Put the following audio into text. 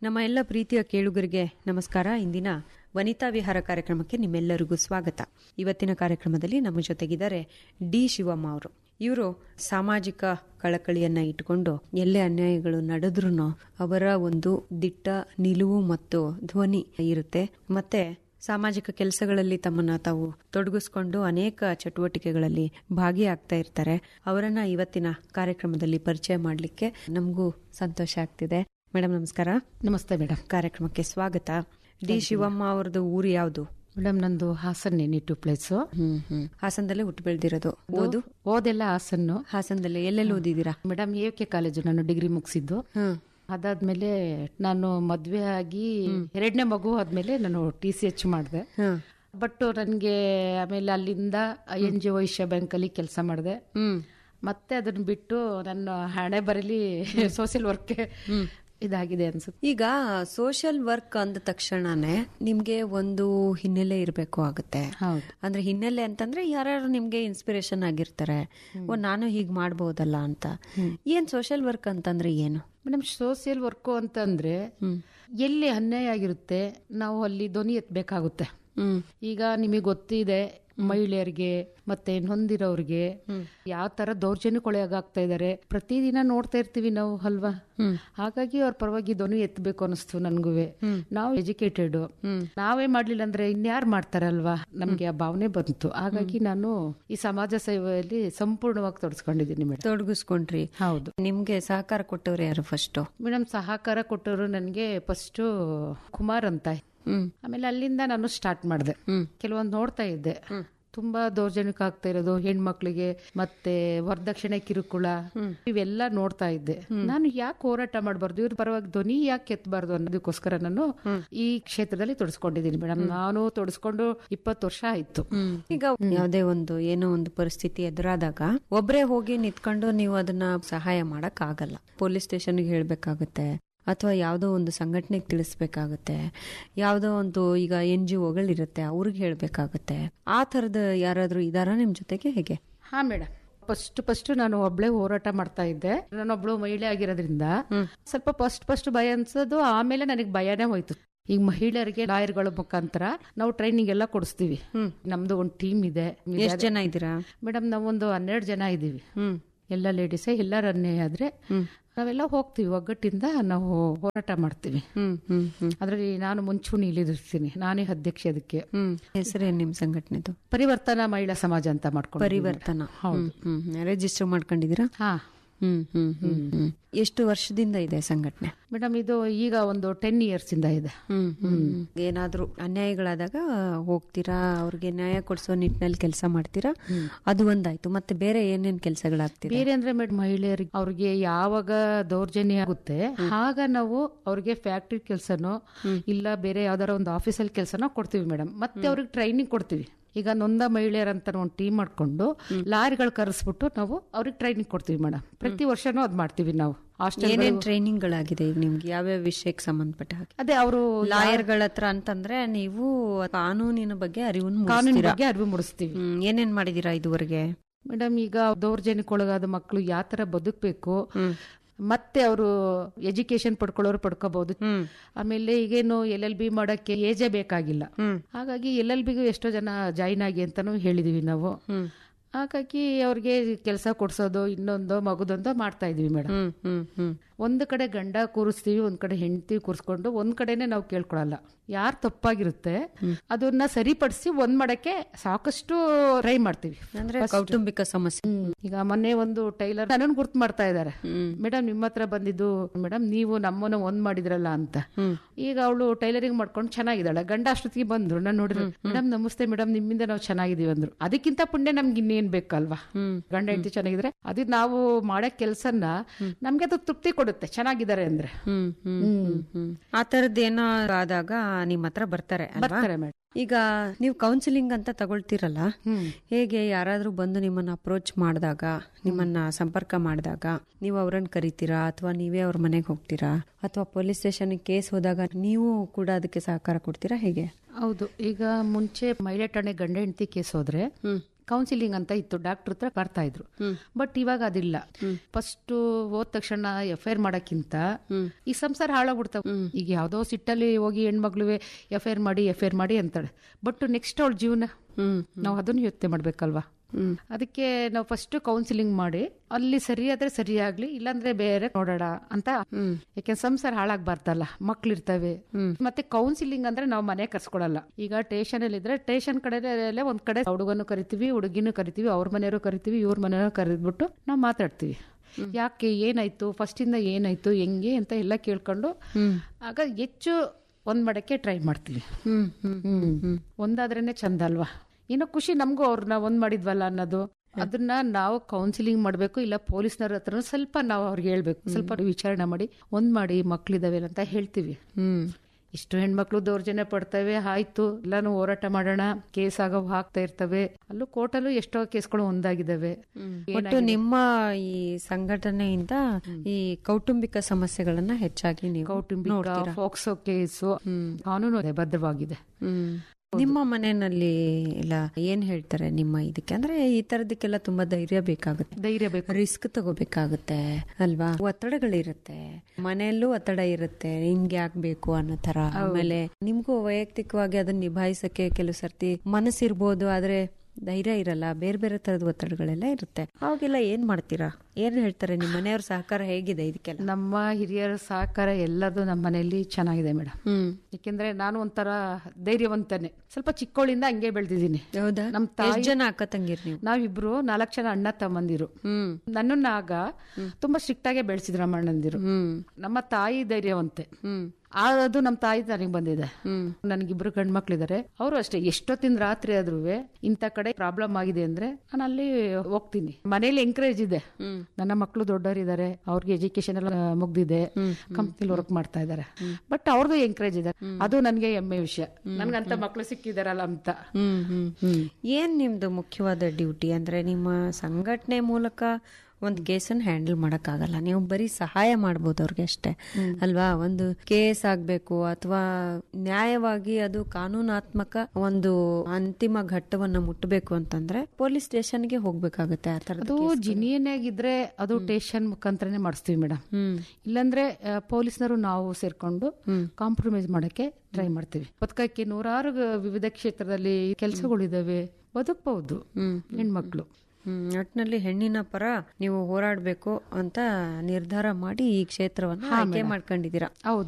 ನಮ್ಮ ಎಲ್ಲ ಪ್ರೀತಿಯ ಕೇಳುಗರಿಗೆ ನಮಸ್ಕಾರ ಇಂದಿನ ವನಿತಾ ವಿಹಾರ ಕಾರ್ಯಕ್ರಮಕ್ಕೆ ನಿಮ್ಮೆಲ್ಲರಿಗೂ ಸ್ವಾಗತ ಇವತ್ತಿನ ಕಾರ್ಯಕ್ರಮದಲ್ಲಿ ನಮ್ಮ ಜೊತೆಗಿದ್ದಾರೆ ಡಿ ಶಿವಮ್ಮ ಅವರು ಇವರು ಸಾಮಾಜಿಕ ಕಳಕಳಿಯನ್ನ ಇಟ್ಟುಕೊಂಡು ಎಲ್ಲೇ ಅನ್ಯಾಯಗಳು ನಡೆದ್ರೂ ಅವರ ಒಂದು ದಿಟ್ಟ ನಿಲುವು ಮತ್ತು ಧ್ವನಿ ಇರುತ್ತೆ ಮತ್ತೆ ಸಾಮಾಜಿಕ ಕೆಲಸಗಳಲ್ಲಿ ತಮ್ಮನ್ನ ತಾವು ತೊಡಗಿಸ್ಕೊಂಡು ಅನೇಕ ಚಟುವಟಿಕೆಗಳಲ್ಲಿ ಭಾಗಿಯಾಗ್ತಾ ಇರ್ತಾರೆ ಅವರನ್ನ ಇವತ್ತಿನ ಕಾರ್ಯಕ್ರಮದಲ್ಲಿ ಪರಿಚಯ ಮಾಡಲಿಕ್ಕೆ ನಮಗೂ ಸಂತೋಷ ಆಗ್ತಿದೆ ಮೇಡಮ್ ನಮಸ್ಕಾರ ನಮಸ್ತೆ ಮೇಡಮ್ ಕಾರ್ಯಕ್ರಮಕ್ಕೆ ಸ್ವಾಗತ ಡಿ ಶಿವಮ್ಮ ಅವ್ರದ್ದು ಊರು ಯಾವುದು ಮೇಡಮ್ ನಂದು ಹಾಸನ್ ನೇಟಿವ್ ಪ್ಲೇಸು ಹ್ಮ್ ಹ್ಮ್ ಹಾಸನದಲ್ಲೇ ಹುಟ್ಟು ಬೆಳೆದಿರೋದು ಓದು ಓದೆಲ್ಲ ಹಾಸನ್ನು ಹಾಸನದಲ್ಲೇ ಎಲ್ಲೆಲ್ಲಿ ಓದಿದ್ದೀರಾ ಮೇಡಮ್ ಎ ಕೆ ಕಾಲೇಜು ನಾನು ಡಿಗ್ರಿ ಮುಗಿಸಿದ್ದು ಹ್ಮ್ ಅದಾದ್ಮೇಲೆ ನಾನು ಮದ್ವೆ ಆಗಿ ಎರಡನೇ ಮಗು ಆದ್ಮೇಲೆ ನಾನು ಟಿ ಸಿ ಎಚ್ ಮಾಡಿದೆ ಹ್ಮ್ ಬಟ್ ನನಗೆ ಆಮೇಲೆ ಅಲ್ಲಿಂದ ಎನ್ ಜಿ ವೈಶ್ಯ ಬ್ಯಾಂಕಲ್ಲಿ ಕೆಲಸ ಮಾಡಿದೆ ಹ್ಮ್ ಮತ್ತೆ ಅದನ್ನ ಬಿಟ್ಟು ನನ್ನ ಹಣೆ ಬರಲಿ ಸೋಷಿಯಲ್ ವರ್ಕ್ ಇದಾಗಿದೆ ಅನ್ಸುತ್ತೆ ಈಗ ಸೋಷಿಯಲ್ ವರ್ಕ್ ಅಂದ ತಕ್ಷಣನೇ ನಿಮ್ಗೆ ಒಂದು ಹಿನ್ನೆಲೆ ಇರಬೇಕು ಆಗುತ್ತೆ ಹೌದು ಅಂದ್ರೆ ಹಿನ್ನೆಲೆ ಅಂತಂದ್ರೆ ಯಾರು ನಿಮ್ಗೆ ಇನ್ಸ್ಪಿರೇಷನ್ ಆಗಿರ್ತಾರೆ ಓ ನಾನು ಹೀಗ್ ಮಾಡ್ಬೋದಲ್ಲ ಅಂತ ಏನ್ ಸೋಷಿಯಲ್ ವರ್ಕ್ ಅಂತಂದ್ರೆ ಏನು ಮೇಡಮ್ ಸೋಷಿಯಲ್ ವರ್ಕು ಅಂತಂದ್ರೆ ಎಲ್ಲಿ ಅನ್ಯಾಯ ಆಗಿರುತ್ತೆ ನಾವು ಅಲ್ಲಿ ಧ್ವನಿ ಎತ್ತಬೇಕಾಗುತ್ತೆ ಹ್ಮ್ ಈಗ ನಿಮಗೆ ಗೊತ್ತಿದೆ ಮಹಿಳೆಯರಿಗೆ ಮತ್ತೆ ನೊಂದಿರೋರ್ಗೆ ಯಾವ ತರ ದೌರ್ಜನ್ಯಕ್ಕೊಳಗಾಗ್ತಾ ಇದಾರೆ ಪ್ರತಿದಿನ ನೋಡ್ತಾ ಇರ್ತೀವಿ ನಾವು ಅಲ್ವಾ ಹಾಗಾಗಿ ಅವ್ರ ಪರವಾಗಿ ಧ್ವನಿ ಎತ್ತಬೇಕು ಅನಿಸ್ತು ನನ್ಗುವೆ ನಾವು ಎಜುಕೇಟೆಡ್ ನಾವೇ ಮಾಡ್ಲಿಲ್ಲ ಅಂದ್ರೆ ಇನ್ಯಾರು ಮಾಡ್ತಾರಲ್ವಾ ನಮ್ಗೆ ಆ ಭಾವನೆ ಬಂತು ಹಾಗಾಗಿ ನಾನು ಈ ಸಮಾಜ ಸೇವೆಯಲ್ಲಿ ಸಂಪೂರ್ಣವಾಗಿ ತೊಡಸ್ಕೊಂಡಿದ್ದೀನಿ ಮೇಡಮ್ ತೊಡಗಿಸ್ಕೊಂಡ್ರಿ ಹೌದು ನಿಮ್ಗೆ ಸಹಕಾರ ಕೊಟ್ಟವ್ರು ಯಾರು ಫಸ್ಟ್ ಮೇಡಮ್ ಸಹಕಾರ ಕೊಟ್ಟವರು ನನಗೆ ಫಸ್ಟ್ ಕುಮಾರ್ ಅಂತ ಹ್ಮ್ ಆಮೇಲೆ ಅಲ್ಲಿಂದ ನಾನು ಸ್ಟಾರ್ಟ್ ಮಾಡಿದೆ ಕೆಲವೊಂದು ನೋಡ್ತಾ ಇದ್ದೆ ತುಂಬಾ ದೌರ್ಜನ್ಯಕ್ಕೆ ಆಗ್ತಾ ಇರೋದು ಹೆಣ್ಮಕ್ಳಿಗೆ ಮತ್ತೆ ವರದಕ್ಷಿಣೆ ಕಿರುಕುಳ ಇವೆಲ್ಲ ನೋಡ್ತಾ ಇದ್ದೆ ನಾನು ಯಾಕೆ ಹೋರಾಟ ಮಾಡಬಾರ್ದು ಇವ್ರ ಪರವಾಗಿ ಧ್ವನಿ ಯಾಕೆ ಎತ್ತಬಾರ್ದು ಅನ್ನೋದಕ್ಕೋಸ್ಕರ ನಾನು ಈ ಕ್ಷೇತ್ರದಲ್ಲಿ ತೊಡಸ್ಕೊಂಡಿದ್ದೀನಿ ಮೇಡಮ್ ನಾನು ತೊಡಸ್ಕೊಂಡು ಇಪ್ಪತ್ತು ವರ್ಷ ಆಯ್ತು ಈಗ ಯಾವುದೇ ಒಂದು ಏನೋ ಒಂದು ಪರಿಸ್ಥಿತಿ ಎದುರಾದಾಗ ಒಬ್ರೇ ಹೋಗಿ ನಿಂತ್ಕೊಂಡು ನೀವು ಅದನ್ನ ಸಹಾಯ ಮಾಡಕ್ ಆಗಲ್ಲ ಪೊಲೀಸ್ ಸ್ಟೇಷನ್ಗೆ ಹೇಳ್ಬೇಕಾಗುತ್ತೆ ಅಥವಾ ಯಾವುದೋ ಒಂದು ಸಂಘಟನೆಗೆ ತಿಳಿಸ್ಬೇಕಾಗುತ್ತೆ ಯಾವುದೋ ಒಂದು ಈಗ ಎನ್ ಜಿ ಒಗಳಿರುತ್ತೆ ಅವ್ರಿಗೆ ಹೇಳ್ಬೇಕಾಗುತ್ತೆ ಆ ಥರದ ಯಾರಾದ್ರೂ ಇದಾರ ನಿಮ್ ಜೊತೆಗೆ ಹೇಗೆ ಹಾ ಮೇಡಮ್ ಫಸ್ಟ್ ಫಸ್ಟ್ ನಾನು ಒಬ್ಳೆ ಹೋರಾಟ ಮಾಡ್ತಾ ಇದ್ದೆ ನಾನೊಬ್ಳು ಮಹಿಳೆ ಆಗಿರೋದ್ರಿಂದ ಸ್ವಲ್ಪ ಫಸ್ಟ್ ಫಸ್ಟ್ ಭಯ ಅನ್ಸೋದು ಆಮೇಲೆ ನನಗೆ ಭಯನೇ ಹೋಯ್ತು ಈಗ ಮಹಿಳೆಯರಿಗೆ ಲಾಯರ್ಗಳ ಮುಖಾಂತರ ನಾವು ಟ್ರೈನಿಂಗ್ ಎಲ್ಲ ಕೊಡಿಸ್ತೀವಿ ನಮ್ದು ಒಂದು ಟೀಮ್ ಇದೆ ಎಷ್ಟ್ ಜನ ಇದ್ದೀರಾ ಮೇಡಮ್ ನಾವೊಂದು ಹನ್ನೆರಡು ಜನ ಇದ್ದೀವಿ ಹ್ಮ್ ಎಲ್ಲ ಲೇಡೀಸೇ ಎಲ್ಲರ ಅನ್ಯಾಯ ಆದ್ರೆ ನಾವೆಲ್ಲ ಹೋಗ್ತೀವಿ ಒಗ್ಗಟ್ಟಿಂದ ನಾವು ಹೋರಾಟ ಮಾಡ್ತೀವಿ ಹ್ಮ್ ಹ್ಮ್ ಹ್ಮ್ ಅದ್ರಲ್ಲಿ ನಾನು ಮುಂಚೂಣಿಲಿರ್ತೀನಿ ನಾನೇ ಅಧ್ಯಕ್ಷೆ ಅದಕ್ಕೆ ಹ್ಮ್ ಹೆಸರೇನ್ ನಿಮ್ ಸಂಘಟನೆದು ಪರಿವರ್ತನಾ ಮಹಿಳಾ ಸಮಾಜ ಅಂತ ಮಾಡ್ಕೊಂಡು ಪರಿವರ್ತನ ಹ್ಮ್ ಹ್ಮ್ ರಿಜಿಸ್ಟರ್ ಮಾಡ್ಕೊಂಡಿದ್ದೀರಾ ಹಾ ಹ್ಮ್ ಹ್ಮ್ ಹ್ಮ್ ಹ್ಮ್ ಎಷ್ಟು ವರ್ಷದಿಂದ ಇದೆ ಸಂಘಟನೆ ಮೇಡಮ್ ಇದು ಈಗ ಒಂದು ಟೆನ್ ಇಯರ್ಸ್ ಇಂದ ಇದೆ ಹ್ಮ್ ಹ್ಮ್ ಏನಾದ್ರೂ ಅನ್ಯಾಯಗಳಾದಾಗ ಹೋಗ್ತೀರಾ ಅವ್ರಿಗೆ ನ್ಯಾಯ ಕೊಡಿಸೋ ನಿಟ್ಟಿನಲ್ಲಿ ಕೆಲಸ ಮಾಡ್ತೀರಾ ಅದು ಒಂದಾಯ್ತು ಮತ್ತೆ ಬೇರೆ ಏನೇನ್ ಕೆಲಸಗಳಾಗ್ತಿದೆ ಬೇರೆ ಅಂದ್ರೆ ಮೇಡಮ್ ಮಹಿಳೆಯರಿಗೆ ಅವ್ರಿಗೆ ಯಾವಾಗ ದೌರ್ಜನ್ಯ ಆಗುತ್ತೆ ಆಗ ನಾವು ಅವ್ರಿಗೆ ಫ್ಯಾಕ್ಟ್ರಿ ಕೆಲಸನೋ ಇಲ್ಲ ಬೇರೆ ಯಾವ್ದಾರ ಒಂದು ಆಫೀಸಲ್ಲಿ ಕೆಲಸನೋ ಕೊಡ್ತೀವಿ ಮೇಡಮ್ ಮತ್ತೆ ಅವ್ರಿಗೆ ಟ್ರೈನಿಂಗ್ ಕೊಡ್ತೀವಿ ಈಗ ನೊಂದ ಮಹಿಳೆಯರಂತ ಒಂದು ಟೀಮ್ ಮಾಡ್ಕೊಂಡು ಲಾರಿಗಳು ಕರೆಸ್ಬಿಟ್ಟು ನಾವು ಅವ್ರಿಗೆ ಟ್ರೈನಿಂಗ್ ಕೊಡ್ತೀವಿ ಮೇಡಮ್ ಪ್ರತಿ ವರ್ಷನೂ ಅದ್ ಮಾಡ್ತೀವಿ ನಾವು ಹಾಸ್ಟೆಲ್ ಏನೇನ್ ಟ್ರೈನಿಂಗ್ ಗಳಾಗಿದೆ ಈಗ ನಿಮ್ಗೆ ಯಾವ್ಯಾವ ವಿಷಯಕ್ಕೆ ಸಂಬಂಧಪಟ್ಟ ಹಾಗೆ ಅದೇ ಅವರು ಲಾಯರ್ಗಳ ಹತ್ರ ಅಂತಂದ್ರೆ ನೀವು ಕಾನೂನಿನ ಬಗ್ಗೆ ಅರಿವನ್ನು ಕಾನೂನಿನ ಮೂಡಿಸ್ತೀರಾ. ಬಗ್ಗೆ ಅರಿವು ಮೂಡಿಸ್ತೀವಿ ಹ್ಮ್ ಏನೇನ್ ಮಾಡಿದೀರಾ ಇದುವರೆಗೆ ಮೇಡಮ್ ಈಗ ದೌರ್ಜನ್ಯಕ್ಕೊಳಗಾದ ಮಕ್ಕಳು ಯಾವ ತರ ಬದುಕಬೇಕು ಮತ್ತೆ ಅವರು ಎಜುಕೇಶನ್ ಪಡ್ಕೊಳ್ಳೋರು ಪಡ್ಕೋಬಹುದು ಆಮೇಲೆ ಈಗೇನು ಎಲ್ ಎಲ್ ಬಿ ಮಾಡಕ್ಕೆ ಏಜೇ ಬೇಕಾಗಿಲ್ಲ ಹಾಗಾಗಿ ಎಲ್ ಎಲ್ ಬಿಗೂ ಎಷ್ಟೋ ಜನ ಜಾಯಿನ್ ಆಗಿ ಅಂತಾನು ಹೇಳಿದೀವಿ ನಾವು ಹಾಗಾಗಿ ಅವ್ರಿಗೆ ಕೆಲಸ ಕೊಡ್ಸೋದು ಇನ್ನೊಂದು ಮಗುದೊಂದು ಮಾಡ್ತಾ ಇದೀವಿ ಮೇಡಮ್ ಹ್ಮ್ ಹ್ಮ್ ಹ್ಮ್ ಒಂದ್ ಕಡೆ ಗಂಡ ಕೂರಿಸ್ತೀವಿ ಒಂದ್ ಕಡೆ ಹೆಂಡತಿ ಕೂರಿಸ್ಕೊಂಡು ಒಂದ್ ಕಡೆನೆ ನಾವು ಕೇಳ್ಕೊಳಲ್ಲ ಯಾರ್ ತಪ್ಪಾಗಿರುತ್ತೆ ಅದನ್ನ ಸರಿಪಡಿಸಿ ಒಂದ್ ಮಾಡಕ್ಕೆ ಸಾಕಷ್ಟು ಟ್ರೈ ಮಾಡ್ತೀವಿ ಅಂದ್ರೆ ಕೌಟುಂಬಿಕ ಸಮಸ್ಯೆ ಹ್ಮ್. ಈಗ ಮೊನ್ನೆ ಒಂದು ಟೈಲರ್ ನನ್ನನ್ನು ಗುರ್ತು ಮಾಡ್ತಾ ಇದ್ದಾರೆ ಮೇಡಮ್ ನಿಮ್ಮ ಹತ್ರ ಬಂದಿದ್ದು ಮೇಡಮ್ ನೀವು ನಮ್ಮನ್ನ ಒಂದ್ ಮಾಡಿದ್ರಲ್ಲ ಅಂತ ಈಗ ಅವಳು ಟೈಲರಿಂಗ್ ಮಾಡ್ಕೊಂಡು ಚೆನ್ನಾಗಿದ್ದಾಳೆ ಗಂಡ ಅಷ್ಟೊತ್ತಿಗೆ ಬಂದ್ರು ನಾನು ನೋಡಿದ್ರು ಮೇಡಮ್ ನಮಸ್ತೆ ಮೇಡಮ್ ನಿಮ್ಮಿಂದ ನಾವು ಚೆನ್ನಾಗಿದೀವಿ ಅಂದ್ರು ಅದಕ್ಕಿಂತ ಪುಣ್ಯ ನಮ್ಗೆ ಇನ್ನೇನ್ ಬೇಕಲ್ವಾ ಗಂಡ ಹೆಂಡತಿ ಚೆನ್ನಾಗಿದ್ರೆ ಅದು ನಾವು ಮಾಡೋ ಕೆಲ್ಸನ್ನ ನಮ್ಗೆ ಅದು ತೃಪ್ತಿ ಕೊಡುತ್ತೆ ಚೆನ್ನಾಗಿದ್ದಾರೆ ಅಂದ್ರೆ ಹ್ಮ್ ಹ್ಮ್ ಹ್ಮ್ ಹ್ಮ್ ಆ ತರದ್ ಏನೋ ಆದಾಗ ನಿಮ್ ಹತ್ರ ಬರ್ತಾರೆ ಅಲ್ವಾ ಬರ್ತಾರೆ ಮೇಡಮ್ ಈಗ ನೀವು ಕೌನ್ಸಿಲಿಂಗ್ ಅಂತ ತಗೊಳ್ತಿರಲ್ಲ ಹೇಗೆ ಯಾರಾದ್ರೂ ಬಂದು ನಿಮ್ಮನ್ನ ಅಪ್ರೋಚ್ ಮಾಡಿದಾಗ ನಿಮ್ಮನ್ನ ಸಂಪರ್ಕ ಮಾಡಿದಾಗ ನೀವು ಅವ್ರನ್ನ ಕರಿತೀರಾ ಅಥವಾ ನೀವೇ ಅವ್ರ ಮನೆಗೆ ಹೋಗ್ತೀರಾ ಅಥವಾ ಪೊಲೀಸ್ ಸ್ಟೇಷನ್ ಕೇಸ್ ಹೋದಾಗ ನೀವು ಕೂಡ ಅದಕ್ಕೆ ಸಹಕಾರ ಕೊಡ್ತೀರಾ ಹೇಗೆ ಹೌದು ಈಗ ಮುಂಚೆ ಮಹಿಳೆ ಠಾಣೆ ಗಂಡ ಹೆಂಡತಿ ಕೇಸ್ ಹೋದ್ರೆ ಕೌನ್ಸಿಲಿಂಗ್ ಅಂತ ಇತ್ತು ಡಾಕ್ಟರ್ ಹತ್ರ ಬರ್ತಾ ಇದ್ರು ಬಟ್ ಇವಾಗ ಅದಿಲ್ಲ ಫಸ್ಟ್ ಹೋದ ತಕ್ಷಣ ಎಫ್ ಐ ಆರ್ ಮಾಡಕ್ಕಿಂತ ಈ ಸಂಸಾರ ಹಾಳಾಗ್ಬಿಡ್ತಾವ ಈಗ ಯಾವ್ದೋ ಸಿಟ್ಟಲ್ಲಿ ಹೋಗಿ ಹೆಣ್ಮಗ್ಳುವೆ ಎಫ್ ಐ ಆರ್ ಮಾಡಿ ಎಫ್ ಐ ಆರ್ ಮಾಡಿ ಅಂತಾಳೆ ಬಟ್ ನೆಕ್ಸ್ಟ್ ಅವಳ ಜೀವನ ನಾವು ಅದನ್ನು ಯೋಚನೆ ಮಾಡ್ಬೇಕಲ್ವಾ ಅದಕ್ಕೆ ನಾವು ಫಸ್ಟ್ ಕೌನ್ಸಿಲಿಂಗ್ ಮಾಡಿ ಅಲ್ಲಿ ಸರಿ ಆದ್ರೆ ಸರಿ ಆಗ್ಲಿ ಇಲ್ಲಾಂದ್ರೆ ಬೇರೆ ನೋಡೋಣ ಅಂತ ಯಾಕೆ ಸಂಸಾರ ಹಾಳಾಗ್ಬಾರ್ದಲ್ಲ ಮಕ್ಳಿರ್ತವೆ ಮತ್ತೆ ಕೌನ್ಸಿಲಿಂಗ್ ಅಂದ್ರೆ ನಾವು ಮನೆ ಕರ್ಸ್ಕೊಳಲ್ಲ ಈಗ ಸ್ಟೇಷನ್ ಅಲ್ಲಿ ಇದ್ರೆ ಸ್ಟೇಷನ್ ಕಡೆ ಒಂದ್ ಕಡೆ ಹುಡುಗನು ಕರಿತೀವಿ ಹುಡುಗಿನೂ ಕರಿತೀವಿ ಅವ್ರ ಮನೆಯವರು ಕರಿತೀವಿ ಇವ್ರ ಮನೆಯವರು ಕರೆದ್ಬಿಟ್ಟು ನಾವು ಮಾತಾಡ್ತೀವಿ ಯಾಕೆ ಏನಾಯ್ತು ಫಸ್ಟ್ ಇಂದ ಏನಾಯ್ತು ಹೆಂಗೆ ಅಂತ ಎಲ್ಲ ಕೇಳ್ಕೊಂಡು ಆಗ ಹೆಚ್ಚು ಒಂದ್ ಮಾಡಕ್ಕೆ ಟ್ರೈ ಮಾಡ್ತೀವಿ ಹ್ಮ್ ಒಂದಾದ್ರೇನೆ ಚಂದ ಅಲ್ವಾ ಏನೋ ಖುಷಿ ನಮಗೂ ಅವ್ರನ್ನ ಒಂದ್ ಮಾಡಿದ್ವಲ್ಲ ಅನ್ನೋದು ಅದನ್ನ ನಾವು ಕೌನ್ಸಿಲಿಂಗ್ ಮಾಡ್ಬೇಕು ಇಲ್ಲ ಪೊಲೀಸ್ನವ್ರ ಹತ್ರ ಸ್ವಲ್ಪ ನಾವು ಅವ್ರಿಗೆ ಹೇಳ್ಬೇಕು ಸ್ವಲ್ಪ ವಿಚಾರಣೆ ಮಾಡಿ ಒಂದ್ ಮಾಡಿ ಮಕ್ಳಿದಾವೆ ಅಂತ ಹೇಳ್ತೀವಿ ಹ್ಮ್ ಇಷ್ಟು ಹೆಣ್ಮಕ್ಳು ದೌರ್ಜನ್ಯ ಪಡ್ತವೆ ಆಯ್ತು ಎಲ್ಲಾನು ಹೋರಾಟ ಮಾಡೋಣ ಕೇಸ್ ಆಗೋ ಹಾಕ್ತಾ ಇರ್ತವೆ ಅಲ್ಲೂ ಕೋರ್ಟಲ್ಲೂ ಎಷ್ಟೋ ಕೇಸ್ಗಳು ಒಂದಾಗಿದ್ದಾವೆ ಒಟ್ಟು ನಿಮ್ಮ ಈ ಸಂಘಟನೆಯಿಂದ ಈ ಕೌಟುಂಬಿಕ ಸಮಸ್ಯೆಗಳನ್ನ ಹೆಚ್ಚಾಗಿ ನೀವು ಕೌಟುಂಬಿಕ ಫೋಕ್ಸೋ ಕೇಸು ಕಾನೂನು ಅದೇ ಭದ್ರವಾಗಿದೆ ಹ್ಮ್. ನಿಮ್ಮ ಮನೆಯಲ್ಲಿ ಎಲ್ಲ ಏನ್ ಹೇಳ್ತಾರೆ ನಿಮ್ಮ ಇದಕ್ಕೆ ಅಂದ್ರೆ ಈ ತರದಕ್ಕೆಲ್ಲ ತುಂಬಾ ಧೈರ್ಯ ಬೇಕಾಗುತ್ತೆ ಧೈರ್ಯ ಬೇಕು ರಿಸ್ಕ್ ತಗೋಬೇಕಾಗುತ್ತೆ ಅಲ್ವಾ ಒತ್ತಡಗಳಿರುತ್ತೆ ಮನೆಯಲ್ಲೂ ಒತ್ತಡ ಇರುತ್ತೆ ನಿಮ್ಗೆ ಆಗ್ಬೇಕು ಅನ್ನೋ ತರ ಆಮೇಲೆ ನಿಮ್ಗೂ ವೈಯಕ್ತಿಕವಾಗಿ ಅದನ್ನ ನಿಭಾಯಿಸಕ್ಕೆ ಕೆಲವು ಸರ್ತಿ ಮನಸ್ಸಿರ್ಬೋದು ಆದ್ರೆ ಧೈರ್ಯ ಇರಲ್ಲ ಬೇರೆ ಬೇರೆ ತರದ ಒತ್ತಡಗಳೆಲ್ಲ ಇರುತ್ತೆ ಅವಾಗೆಲ್ಲ ಏನ್ ಮಾಡ್ತೀರಾ ಏನ್ ಹೇಳ್ತಾರೆ ನಿಮ್ಮ ಮನೆಯವ್ರ ಸಹಕಾರ ಹೇಗಿದೆ ಇದಕ್ಕೆಲ್ಲ ನಮ್ಮ ಹಿರಿಯರ ಸಹಕಾರ ಎಲ್ಲದು ನಮ್ಮ ಮನೆಯಲ್ಲಿ ಚೆನ್ನಾಗಿದೆ ಮೇಡಮ್ ಹ್ಮ್ ಯಾಕೆಂದ್ರೆ ನಾನು ಒಂಥರ ಧೈರ್ಯವಂತನೆ ಸ್ವಲ್ಪ ಚಿಕ್ಕವಳಿಂದ ಹಂಗೆ ಬೆಳೆದಿದ್ದೀನಿ ಹೌದಾ ನಮ್ ಎಷ್ಟ್ ಜನ ಅಕ್ಕ ತಂಗಿರ್ ನೀವು ನಾವಿಬ್ರು ನಾಲ್ಕು ಜನ ಅಣ್ಣ ತಮ್ಮಂದಿರು ಹ್ಮ್ ನನ್ನನ್ನ ಆಗ ತುಂಬಾ ಸ್ಟ್ರಿಕ್ಟ್ ಆಗೇ ಬೆಳೆಸಿದ್ರು ನಮ್ಮ ಅಣ್ಣಂದಿರು ಹ್ಮ್ ನಮ್ಮ ತಾಯಿ ಧೈರ್ಯವಂತೆ ಹ್ಮ್ ಆ- ಅದು ನಮ್ಮ ತಾಯಿ ನನಗೆ ಬಂದಿದೆ ಹ್ಮ್ ನನಗಿಬ್ರು ಗಂಡು ಮಕ್ಳಿದ್ದಾರೆ ಅವರು ಅಷ್ಟೇ ಎಷ್ಟೊತ್ತಿನ ರಾತ್ರಿ ಆದ್ರೂ ಇಂಥ ಕಡೆ ಪ್ರಾಬ್ಲಮ್ ಆಗಿದೆ ಅಂದ್ರೆ ನಾನು ಅಲ್ಲಿ ಹೋಗ್ತೀನಿ ಮನೇಲಿ ಎಂಕರೇಜ್ ಇದೆ ನನ್ನ ಮಕ್ಕಳು ದೊಡ್ಡವರಿದ್ದಾರೆ ಅವ್ರಿಗೆ ಎಜುಕೇಶನ್ ಎಲ್ಲ ಮುಗ್ದಿದೆ ಕಂಪ್ನಿಲಿ ವರ್ಕ್ ಮಾಡ್ತಾ ಇದ್ದಾರೆ ಬಟ್ ಅವ್ರದ್ದು ಎಂಕರೇಜ್ ಇದೆ ಅದು ನನಗೆ ಹೆಮ್ಮೆ ವಿಷಯ ನನ್ಗಂತ ಮಕ್ಕಳು ಸಿಕ್ಕಿದಾರಲ್ಲ ಅಂತ ಹ್ಮ್ ಹ್ಮ್ ಹ್ಮ್ ಏನ್ ನಿಮ್ದು ಮುಖ್ಯವಾದ ಡ್ಯೂಟಿ ಅಂದ್ರೆ ನಿಮ್ಮ ಸಂಘಟನೆ ಮೂಲಕ ಒಂದು ಕೇಸನ್ನು ಹ್ಯಾಂಡಲ್ ಮಾಡಕ್ಕಾಗಲ್ಲ ನೀವು ಬರೀ ಸಹಾಯ ಮಾಡ್ಬೋದು ಅವ್ರಿಗೆ ಅಷ್ಟೇ ಅಲ್ವಾ ಒಂದು ಕೇಸ್ ಆಗ್ಬೇಕು ಅಥವಾ ನ್ಯಾಯವಾಗಿ ಅದು ಕಾನೂನಾತ್ಮಕ ಒಂದು ಅಂತಿಮ ಘಟ್ಟವನ್ನ ಮುಟ್ಟಬೇಕು ಅಂತಂದ್ರೆ ಪೊಲೀಸ್ ಸ್ಟೇಷನ್ಗೆ ಹೋಗ್ಬೇಕಾಗುತ್ತೆ ಆ ತರದ ಅದು ಜಿನಿಯನ್ನಾಗಿದ್ರೆ ಅದು ಟೇಷನ್ ಮುಖಾಂತರನೇ ಮಾಡಿಸ್ತೀವಿ ಮೇಡಮ್ ಹ್ಮ್ ಇಲ್ಲಾಂದ್ರೆ ಆ, ಪೊಲೀಸ್ನವರು ನಾವು ಸೇರ್ಕೊಂಡು ಕಾಂಪ್ರಮೈಸ್ ಮಾಡಕ್ಕೆ ಟ್ರೈ ಮಾಡ್ತೀವಿ ಬದುಕಕ್ಕೆ ನೂರಾರು ಗ- ವಿವಿಧ ಕ್ಷೇತ್ರದಲ್ಲಿ ಕೆಲಸಗಳಿದಾವೆ ಬದುಕಬಹುದು ಹೆಣ್ಮಕ್ಳು ಹ್ಮ್ ಒಟ್ನಲ್ಲಿ ಹೆಣ್ಣಿನ ಪರ ನೀವು ಹೋರಾಡ್ಬೇಕು ಅಂತ ನಿರ್ಧಾರ ಮಾಡಿ ಈ ಕ್ಷೇತ್ರವನ್ನ ಆಯ್ಕೆ ಮಾಡ್ಕೊಂಡಿದ್ದೀರಾ ಹೌದು